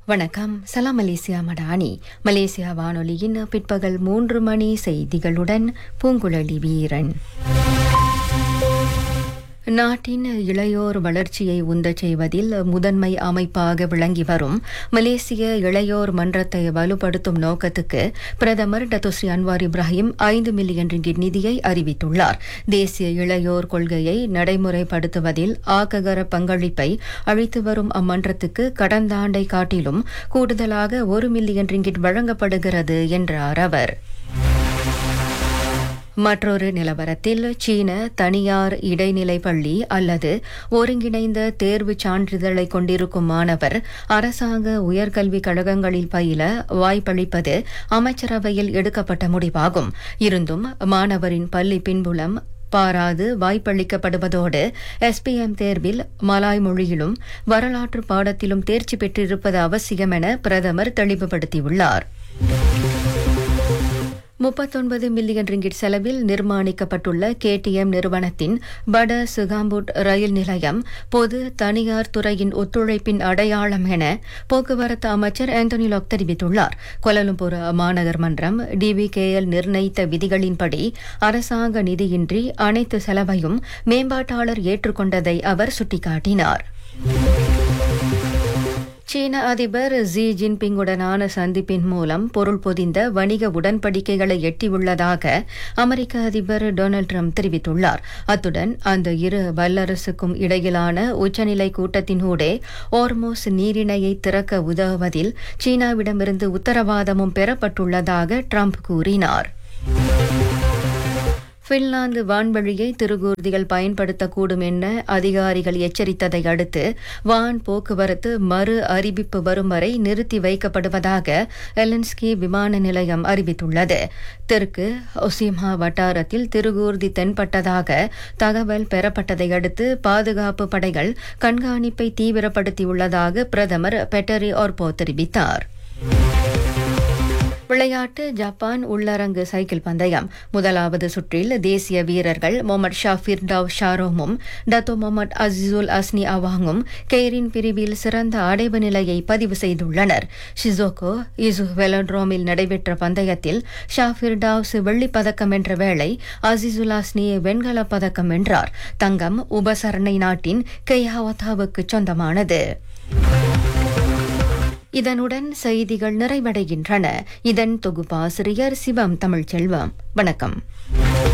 வணக்கம் சலாம் Malaysia Madani Malaysia வானொலியின் பிற்பகல் மூன்று மணி செய்திகளுடன் பூங்குழலி வீரன் நாட்டின் இளையோர் வளர்ச்சியை உந்தச் செய்வதில் முதன்மை அமைப்பாக விளங்கி வரும் மலேசிய இளையோர் மன்றத்தை வலுப்படுத்தும் நோக்கத்துக்கு பிரதமர் டத்துஸ்ரீ அன்வார் இப்ராஹிம் ஐந்து மில்லியன் ரிங்கிட் நிதியை அறிவித்துள்ளார் தேசிய இளையோர் கொள்கையை நடைமுறைப்படுத்துவதில் ஆக்ககர பங்களிப்பை அளித்து வரும் அம்மன்றத்துக்கு கடந்த ஆண்டை காட்டிலும் கூடுதலாக ஒரு மில்லியன் ரிங்கிட் வழங்கப்படுகிறது என்றார் அவர் மற்றொரு நிலவரத்தில் சீன தனியார் இடைநிலை பள்ளி அல்லது ஒருங்கிணைந்த தேர்வுச் சான்றிதழை கொண்டிருக்கும் மாணவர் அரசாங்க உயர்கல்விக் கழகங்களில் பயில வாய்ப்பளிப்பது அமைச்சரவையில் எடுக்கப்பட்ட முடிவாகும் இருந்தும் மாணவரின் பள்ளி பின்புலம் பாராது வாய்ப்பளிக்கப்படுவதோடு எஸ்பிஎம் தேர்வில் மலாய் மொழியிலும் வரலாற்று பாடத்திலும் தேர்ச்சி பெற்றிருப்பது அவசியம் என பிரதமர் தெளிவுபடுத்தியுள்ளார் முப்பத்தொன்பது மில்லியன் ரிங்கிட் செலவில் நிர்மாணிக்கப்பட்டுள்ள கேடிஎம் நிறுவனத்தின் பட சுகாம்புட் ரயில் நிலையம் பொது தனியார் துறையின் ஒத்துழைப்பின் அடையாளம் என போக்குவரத்து அமைச்சர் ஆந்தனி லாக் தெரிவித்துள்ளார் கோலலம்பூர் மாநகர் மன்றம் டிவிகேஎல் நிர்ணயித்த விதிகளின்படி அரசாங்க நிதியின்றி அனைத்து செலவையும் மேம்பாட்டாளர் ஏற்றுக்கொண்டதை அவர் சுட்டிக்காட்டினார் சீன அதிபர் ஜி ஜின்பிங்குடனான சந்திப்பின் மூலம் பொருள் பொதிந்த வணிக உடன்படிக்கைகளை எட்டியுள்ளதாக அமெரிக்க அதிபர் டொனால்டு ட்ரம்ப் தெரிவித்துள்ளார் அத்துடன் அந்த இரு வல்லரசுக்கும் இடையிலான உச்சநிலை கூட்டத்தினூடே ஓர்மோஸ் நீரிணையை திறக்க உதவுவதில் சீனாவிடமிருந்து உத்தரவாதமும் பெறப்பட்டுள்ளதாக ட்ரம்ப் கூறினார் பின்லாந்து வான்வழியை திருகூர்திகள் பயன்படுத்தக்கூடும் என அதிகாரிகள் எச்சரித்ததை அடுத்து வான் போக்குவரத்து மறு அறிவிப்பு வரும் வரை நிறுத்தி வைக்கப்படுவதாக எலன்ஸ்கி விமான நிலையம் அறிவித்துள்ளது தெற்கு ஒசிமா வட்டாரத்தில் திருகூர்தி தென்பட்டதாக தகவல் பெறப்பட்டதை அடுத்து பாதுகாப்பு படைகள் கண்காணிப்பை தீவிரப்படுத்தியுள்ளதாக பிரதமர் பெட்டரி ஆர்போ தெரிவித்தார் விளையாட்டு ஜப்பான் உள்ளரங்கு சைக்கிள் பந்தயம் முதலாவது சுற்றில் தேசிய வீரர்கள் மொஹமட் ஷாஃபிர் டவ் ஷாரோமும் டத்தோ மொஹமட் அசிசுல் அஸ்னி அவாங்கும் கெய்ரின் பிரிவில் சிறந்த அடைவு நிலையை பதிவு செய்துள்ளனர் ஷிசோகோ இசு வெலட்ரோமில் நடைபெற்ற பந்தயத்தில் ஷாஃபிர் டாவ்ஸ் வெள்ளிப் பதக்கம் வென்ற வேளை அசிசுல் அஸ்னி வெண்கலப் பதக்கம் வென்றார் தங்கம் உபசரணை நாட்டின் கெய்ஹாவத்தாவுக்கு சொந்தமானது இதனுடன் செய்திகள் நிறைவடைகின்றன இதன் தொகுப்பாசிரியர் சிவம் தமிழ்ச்செல்வம் வணக்கம்